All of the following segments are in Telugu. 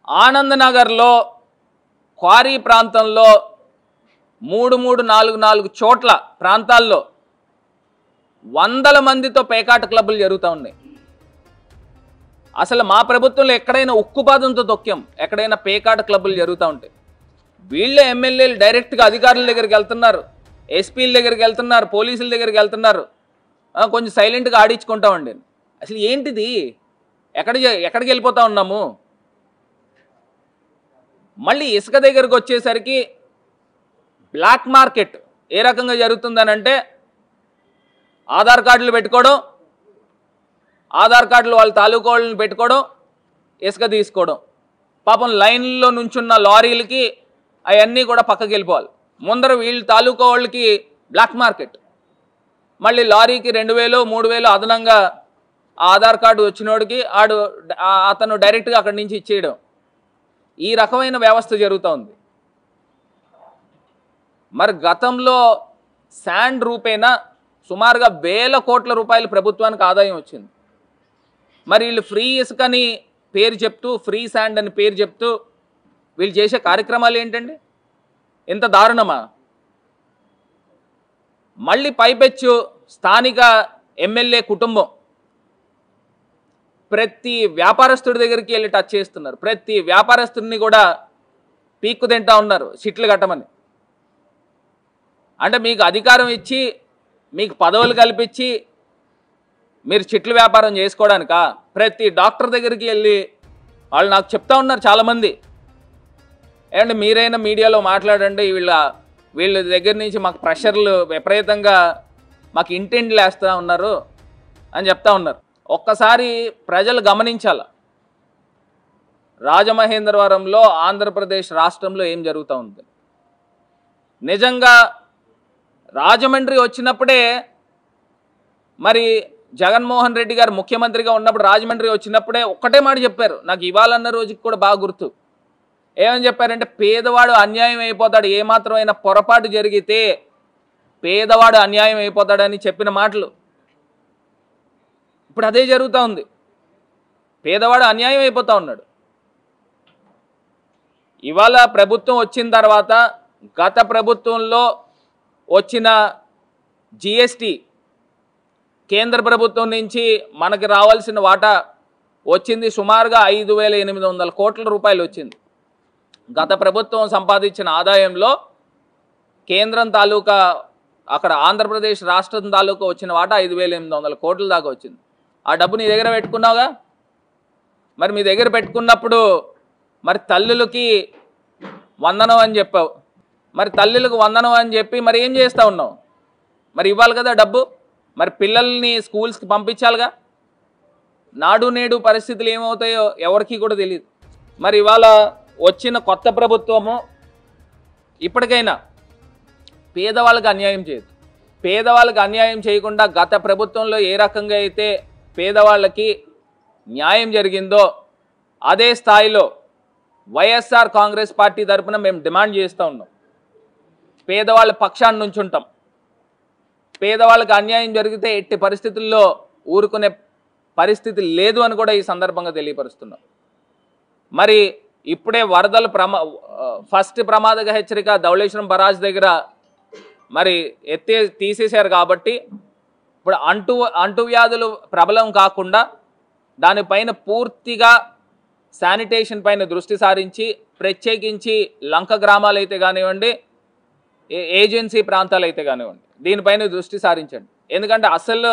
ఆనంద్ నగర్లో క్వారీ ప్రాంతంలో మూడు మూడు నాలుగు నాలుగు చోట్ల ప్రాంతాల్లో వందల మందితో పేకాట క్లబ్బులు జరుగుతూ ఉన్నాయి అసలు మా ప్రభుత్వంలో ఎక్కడైనా ఉక్కుపాదంతో తొక్కాం ఎక్కడైనా పేకాట క్లబ్బులు జరుగుతూ ఉంటాయి వీళ్ళే ఎమ్మెల్యేలు డైరెక్ట్గా అధికారుల దగ్గరికి వెళ్తున్నారు ఎస్పీల దగ్గరికి వెళ్తున్నారు పోలీసుల దగ్గరికి వెళ్తున్నారు ఆ, కొంచెం సైలెంట్గా ఆడించుకుంటామండి అసలు ఏంటిది ఎక్కడ జ- ఎక్కడికి వెళ్ళిపోతా ఉన్నాము మళ్ళీ ఇసుక దగ్గరకు వచ్చేసరికి బ్లాక్ మార్కెట్ ఏ రకంగా జరుగుతుందనంటే ఆధార్ కార్డులు పెట్టుకోవడం ఆధార్ కార్డులు వాళ్ళ తాలూకా వాళ్ళని పెట్టుకోవడం ఇసుక తీసుకోవడం పాపం లైన్లో నుంచున్న లారీలకి అవన్నీ కూడా పక్కకి వెళ్ళిపోవాలి ముందర వీళ్ళ తాలూకా వాళ్ళకి బ్లాక్ మార్కెట్ మళ్ళీ లారీకి రెండు వేలు మూడు వేలు అదనంగా ఆ ఆధార్ కార్డు వచ్చినోడికి ఆడు ఆ- అతను డైరెక్ట్గా అక్కడి నుంచి ఇచ్చేయడం ఈ రకమైన వ్యవస్థ జరుగుతూ ఉంది మరి గతంలో శాండ్ రూపేణా సుమారుగా వేల కోట్ల రూపాయలు ప్రభుత్వానికి ఆదాయం వచ్చింది మరి వీళ్ళు ఫ్రీ ఇసుకని పేరు చెప్తూ ఫ్రీ శాండ్ అని పేరు చెప్తూ వీళ్ళు చేసే కార్యక్రమాలు ఏంటండి ఇంత దారుణమా మళ్ళీ పైపెచ్చు స్థానిక ఎమ్మెల్యే కుటుంబం ప్రతి వ్యాపారస్తుడి దగ్గరికి వెళ్ళి టచ్ చేస్తున్నారు ప్రతి వ్యాపారస్తుడిని కూడా పీక్కు తింటా ఉన్నారు సిట్లు కట్టమని అంటే మీకు అధికారం ఇచ్చి మీకు పదవులు కల్పించి మీరు చిట్లు వ్యాపారం చేసుకోవడానికా ప్రతి డాక్టర్ దగ్గరికి వెళ్ళి వాళ్ళు నాకు చెప్తా ఉన్నారు చాలామంది ఏమంటే మీరైనా మీడియాలో మాట్లాడండి వీళ్ళ వీళ్ళ దగ్గర నుంచి మాకు ప్రెషర్లు విపరీతంగా మాకు ఇంటెంట్లు వేస్తూ ఉన్నారు అని చెప్తా ఉన్నారు ఒక్కసారి ప్రజలు గమనించాల రాజమహేంద్రవరంలో ఆంధ్రప్రదేశ్ రాష్ట్రంలో ఏం జరుగుతూ ఉంది నిజంగా రాజమండ్రి వచ్చినప్పుడే మరి జగన్మోహన్ రెడ్డి గారు ముఖ్యమంత్రిగా ఉన్నప్పుడు రాజమండ్రి వచ్చినప్పుడే ఒక్కటే మాట చెప్పారు నాకు ఇవాళన్న రోజుకి కూడా బాగా గుర్తు ఏమని చెప్పారంటే పేదవాడు అన్యాయం అయిపోతాడు ఏమాత్రమైన పొరపాటు జరిగితే పేదవాడు అన్యాయం అయిపోతాడని చెప్పిన మాటలు ఇప్పుడు అదే జరుగుతూ ఉంది పేదవాడు అన్యాయం అయిపోతా ఉన్నాడు ఇవాళ ప్రభుత్వం వచ్చిన తర్వాత గత ప్రభుత్వంలో వచ్చిన జిఎస్టి కేంద్ర ప్రభుత్వం నుంచి మనకి రావాల్సిన వాటా వచ్చింది సుమారుగా ఐదు వేల ఎనిమిది వందల కోట్ల రూపాయలు వచ్చింది గత ప్రభుత్వం సంపాదించిన ఆదాయంలో కేంద్రం తాలూకా అక్కడ ఆంధ్రప్రదేశ్ రాష్ట్రం తాలూకా వచ్చిన వాటా ఐదు వేల ఎనిమిది వందల కోట్ల దాకా వచ్చింది ఆ డబ్బు నీ దగ్గర పెట్టుకున్నావుగా మరి మీ దగ్గర పెట్టుకున్నప్పుడు మరి తల్లులకి వందనం అని చెప్పావు మరి తల్లులకు వందనం అని చెప్పి మరి ఏం చేస్తా ఉన్నావు మరి ఇవ్వాలి కదా డబ్బు మరి పిల్లల్ని స్కూల్స్కి పంపించాలిగా నాడు నేడు పరిస్థితులు ఏమవుతాయో ఎవరికి కూడా తెలియదు మరి ఇవాళ వచ్చిన కొత్త ప్రభుత్వము ఇప్పటికైనా పేదవాళ్ళకి అన్యాయం చేయదు పేదవాళ్ళకి అన్యాయం చేయకుండా గత ప్రభుత్వంలో ఏ రకంగా అయితే పేదవాళ్ళకి న్యాయం జరిగిందో అదే స్థాయిలో వైఎస్ఆర్ కాంగ్రెస్ పార్టీ తరఫున మేము డిమాండ్ చేస్తూ ఉన్నాం పేదవాళ్ళ పక్షాన్ని నుంచి ఉంటాం పేదవాళ్ళకి అన్యాయం జరిగితే ఎట్టి పరిస్థితుల్లో ఊరుకునే పరిస్థితి లేదు అని కూడా ఈ సందర్భంగా తెలియపరుస్తున్నాం మరి ఇప్పుడే వరదలు ప్రమా ఆ, ఫస్ట్ ప్రమాదక హెచ్చరిక ధవళేశ్వరం బరాజ్ దగ్గర మరి ఎత్తే తీసేశారు కాబట్టి ఇప్పుడు అంటు అంటువ్యాధులు ప్రబలం కాకుండా దానిపైన పూర్తిగా శానిటేషన్ పైన దృష్టి సారించి ప్రత్యేకించి లంక గ్రామాలు అయితే కానివ్వండి ఏ- ఏజెన్సీ ప్రాంతాలు అయితే కానివ్వండి దీనిపైన దృష్టి సారించండి ఎందుకంటే అసలు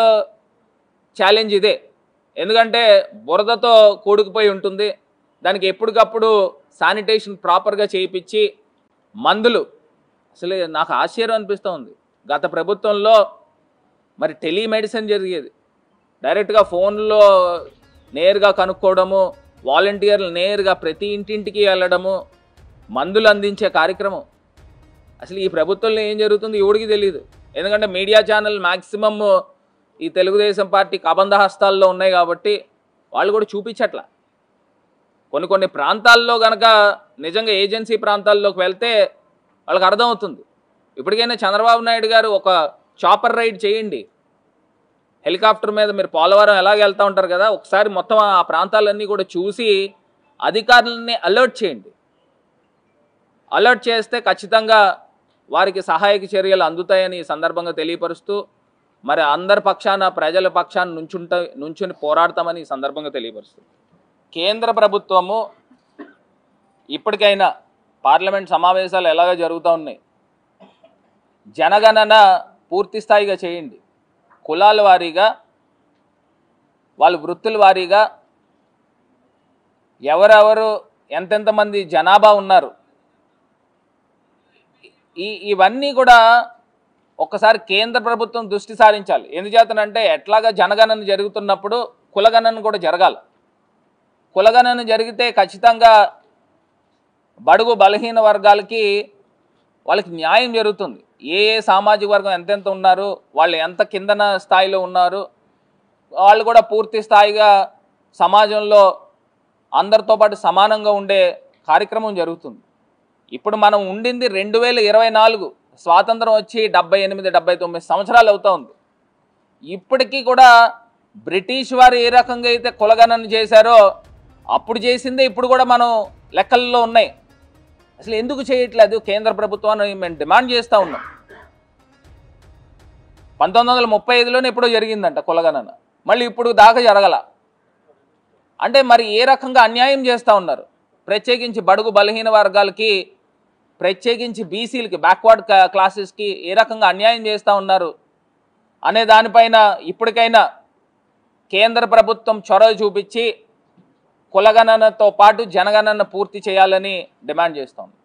ఛాలెంజ్ ఇదే ఎందుకంటే బురదతో కూడుకుపోయి ఉంటుంది దానికి ఎప్పటికప్పుడు శానిటేషన్ ప్రాపర్గా చేయించి మందులు అసలు నాకు ఆశ్చర్యం అనిపిస్తూ ఉంది గత ప్రభుత్వంలో మరి టెలిమెడిసిన్ జరిగేది డైరెక్ట్గా ఫోన్లో నేరుగా కనుక్కోవడము వాలంటీర్లు నేరుగా ప్రతి ఇంటింటికి వెళ్ళడము మందులు అందించే కార్యక్రమం అసలు ఈ ప్రభుత్వంలో ఏం జరుగుతుంది ఎవడికి తెలియదు ఎందుకంటే మీడియా ఛానల్ మ్యాక్సిమమ్ ఈ తెలుగుదేశం పార్టీ కబంధ హస్తాల్లో ఉన్నాయి కాబట్టి వాళ్ళు కూడా చూపించట్లా కొన్ని కొన్ని ప్రాంతాల్లో కనుక నిజంగా ఏజెన్సీ ప్రాంతాల్లోకి వెళ్తే వాళ్ళకి అర్థమవుతుంది ఇప్పటికైనా చంద్రబాబు నాయుడు గారు ఒక చాపర్ రైడ్ చేయండి హెలికాప్టర్ మీద మీరు పోలవరం ఎలాగ వెళ్తూ ఉంటారు కదా ఒకసారి మొత్తం ఆ ప్రాంతాలన్నీ కూడా చూసి అధికారులని అలర్ట్ చేయండి అలర్ట్ చేస్తే ఖచ్చితంగా వారికి సహాయక చర్యలు అందుతాయని ఈ సందర్భంగా తెలియపరుస్తూ మరి అందరి పక్షాన ప్రజల పక్షాన నుంచుంట నుంచుని పోరాడతామని ఈ సందర్భంగా తెలియపరుస్తూ కేంద్ర ప్రభుత్వము ఇప్పటికైనా పార్లమెంట్ సమావేశాలు ఎలాగ జరుగుతూ ఉన్నాయి జనగణన పూర్తి స్థాయిగా చేయండి కులాల వారీగా వాళ్ళ వృత్తుల వారీగా ఎవరెవరు ఎంతెంత మంది జనాభా ఉన్నారు ఈ ఇవన్నీ కూడా ఒక్కసారి కేంద్ర ప్రభుత్వం దృష్టి సారించాలి ఎందుచేతనంటే ఎట్లాగా జనగణన జరుగుతున్నప్పుడు కులగణన కూడా జరగాలి కులగణన జరిగితే ఖచ్చితంగా బడుగు బలహీన వర్గాలకి వాళ్ళకి న్యాయం జరుగుతుంది ఏ ఏ సామాజిక వర్గం ఎంతెంత ఉన్నారు వాళ్ళు ఎంత కిందన స్థాయిలో ఉన్నారు వాళ్ళు కూడా పూర్తి స్థాయిగా సమాజంలో అందరితో పాటు సమానంగా ఉండే కార్యక్రమం జరుగుతుంది ఇప్పుడు మనం ఉండింది రెండు వేల ఇరవై నాలుగు స్వాతంత్రం వచ్చి డెబ్బై ఎనిమిది డెబ్బై తొమ్మిది సంవత్సరాలు అవుతా ఉంది ఇప్పటికీ కూడా బ్రిటిష్ వారు ఏ రకంగా అయితే కులగణన చేశారో అప్పుడు చేసిందే ఇప్పుడు కూడా మనం లెక్కల్లో ఉన్నాయి అసలు ఎందుకు చేయట్లేదు కేంద్ర ప్రభుత్వాన్ని మేము డిమాండ్ చేస్తూ ఉన్నాం పంతొమ్మిది వందల ముప్పై ఐదులోనే ఎప్పుడో జరిగిందంట కులగణన మళ్ళీ ఇప్పుడు దాకా జరగల అంటే మరి ఏ రకంగా అన్యాయం చేస్తూ ఉన్నారు ప్రత్యేకించి బడుగు బలహీన వర్గాలకి ప్రత్యేకించి బీసీలకి బ్యాక్వర్డ్ క్లాసెస్కి ఏ రకంగా అన్యాయం చేస్తూ ఉన్నారు అనే దానిపైన ఇప్పటికైనా కేంద్ర ప్రభుత్వం చొరవ చూపించి కులగణనతో పాటు జనగణన పూర్తి చేయాలని డిమాండ్ చేస్తోంది